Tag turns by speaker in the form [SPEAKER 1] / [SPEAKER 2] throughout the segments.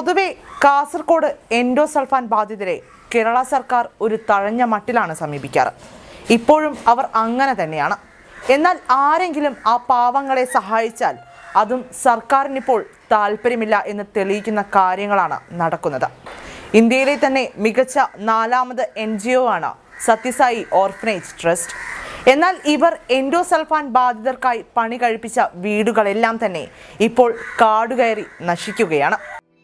[SPEAKER 1] പൊതുവെ കാസർഗോഡ് എൻഡോസൾഫാൻ ബാധിതരെ കേരള സർക്കാർ ഒരു തഴഞ്ഞ മട്ടിലാണ് സമീപിക്കാറ് ഇപ്പോഴും അവർ അങ്ങനെ തന്നെയാണ് എന്നാൽ ആരെങ്കിലും ആ പാവങ്ങളെ സഹായിച്ചാൽ അതും സർക്കാരിനിപ്പോൾ താല്പര്യമില്ല എന്ന് തെളിയിക്കുന്ന കാര്യങ്ങളാണ് നടക്കുന്നത് ഇന്ത്യയിലെ തന്നെ മികച്ച നാലാമത് എൻ ജി ഒ ആണ് സത്യസായി ഓർഫനേജ് ട്രസ്റ്റ് എന്നാൽ ഇവർ എൻഡോസൾഫാൻ ബാധിതർക്കായി പണി കഴിപ്പിച്ച വീടുകളെല്ലാം തന്നെ ഇപ്പോൾ കാടുകയറി നശിക്കുകയാണ്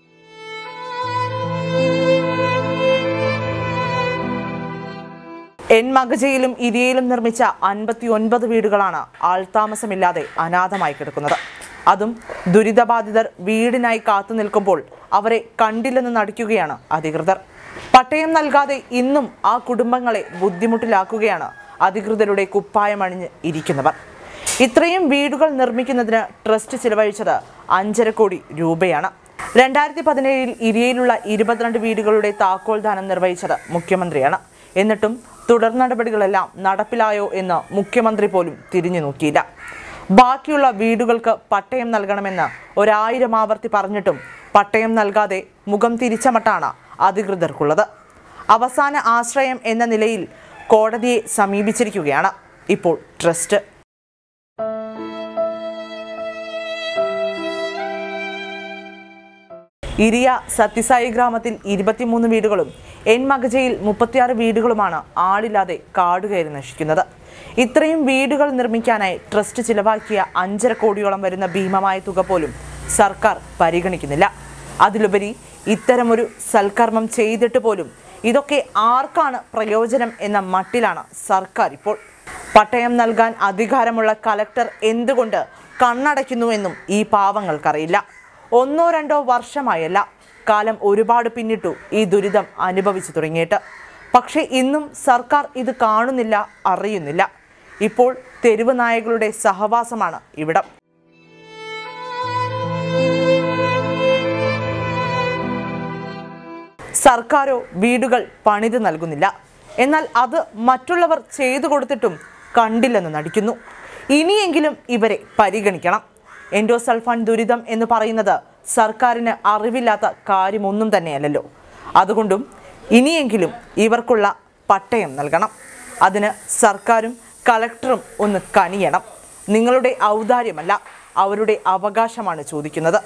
[SPEAKER 1] എൻ മഗജയിലും ഇരിയയിലും നിർമ്മിച്ച അൻപത്തി ഒൻപത് വീടുകളാണ് ആൾതാമസമില്ലാതെ അനാഥമായി കിടക്കുന്നത് അതും ദുരിതബാധിതർ വീടിനായി കാത്തു നിൽക്കുമ്പോൾ അവരെ കണ്ടില്ലെന്ന് നടിക്കുകയാണ് അധികൃതർ പട്ടയം നൽകാതെ ഇന്നും ആ കുടുംബങ്ങളെ ബുദ്ധിമുട്ടിലാക്കുകയാണ് അധികൃതരുടെ കുപ്പായമണിഞ്ഞ് ഇരിക്കുന്നവർ ഇത്രയും വീടുകൾ നിർമ്മിക്കുന്നതിന് ട്രസ്റ്റ് ചിലവഴിച്ചത് അഞ്ചര കോടി രൂപയാണ് രണ്ടായിരത്തി പതിനേഴിൽ ഇരിയയിലുള്ള ഇരുപത്തിരണ്ട് വീടുകളുടെ താക്കോൽ ദാനം നിർവഹിച്ചത് മുഖ്യമന്ത്രിയാണ് എന്നിട്ടും തുടർ നടപടികളെല്ലാം നടപ്പിലായോ എന്ന് മുഖ്യമന്ത്രി പോലും തിരിഞ്ഞു നോക്കിയില്ല ബാക്കിയുള്ള വീടുകൾക്ക് പട്ടയം നൽകണമെന്ന് ഒരായിരം ആവർത്തി പറഞ്ഞിട്ടും പട്ടയം നൽകാതെ മുഖം തിരിച്ച മട്ടാണ് അധികൃതർക്കുള്ളത് അവസാന ആശ്രയം എന്ന നിലയിൽ കോടതിയെ സമീപിച്ചിരിക്കുകയാണ് ഇപ്പോൾ ട്രസ്റ്റ് ഇരിയ സത്യസായി ഗ്രാമത്തിൽ ഇരുപത്തിമൂന്ന് വീടുകളും എൻ മഗജയിൽ മുപ്പത്തിയാറ് വീടുകളുമാണ് ആളില്ലാതെ കാടുകയറി നശിക്കുന്നത് ഇത്രയും വീടുകൾ നിർമ്മിക്കാനായി ട്രസ്റ്റ് ചിലവാക്കിയ അഞ്ചര കോടിയോളം വരുന്ന ഭീമമായ തുക പോലും സർക്കാർ പരിഗണിക്കുന്നില്ല അതിലുപരി ഇത്തരമൊരു സൽക്കർമ്മം ചെയ്തിട്ട് പോലും ഇതൊക്കെ ആർക്കാണ് പ്രയോജനം എന്ന മട്ടിലാണ് സർക്കാർ ഇപ്പോൾ പട്ടയം നൽകാൻ അധികാരമുള്ള കലക്ടർ എന്തുകൊണ്ട് കണ്ണടയ്ക്കുന്നുവെന്നും ഈ പാവങ്ങൾക്കറിയില്ല ഒന്നോ രണ്ടോ വർഷമായല്ല കാലം ഒരുപാട് പിന്നിട്ടു ഈ ദുരിതം അനുഭവിച്ചു തുടങ്ങിയിട്ട് പക്ഷേ ഇന്നും സർക്കാർ ഇത് കാണുന്നില്ല അറിയുന്നില്ല ഇപ്പോൾ തെരുവ് നായകളുടെ സഹവാസമാണ് ഇവിടം സർക്കാരോ വീടുകൾ പണിത് നൽകുന്നില്ല എന്നാൽ അത് മറ്റുള്ളവർ ചെയ്തു കൊടുത്തിട്ടും കണ്ടില്ലെന്ന് നടിക്കുന്നു ഇനിയെങ്കിലും ഇവരെ പരിഗണിക്കണം എൻഡോസൾഫാൻ ദുരിതം എന്ന് പറയുന്നത് സർക്കാരിന് അറിവില്ലാത്ത കാര്യമൊന്നും തന്നെയല്ലല്ലോ അതുകൊണ്ടും ഇനിയെങ്കിലും ഇവർക്കുള്ള പട്ടയം നൽകണം അതിന് സർക്കാരും കളക്ടറും ഒന്ന് കനിയണം നിങ്ങളുടെ ഔദാര്യമല്ല അവരുടെ അവകാശമാണ് ചോദിക്കുന്നത്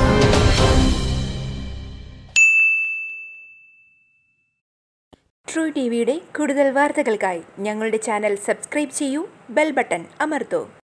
[SPEAKER 2] ട്രൂ ടി വിയുടെ കൂടുതൽ വാർത്തകൾക്കായി ഞങ്ങളുടെ ചാനൽ സബ്സ്ക്രൈബ് ചെയ്യൂ ബെൽ ബട്ടൺ അമർത്തൂ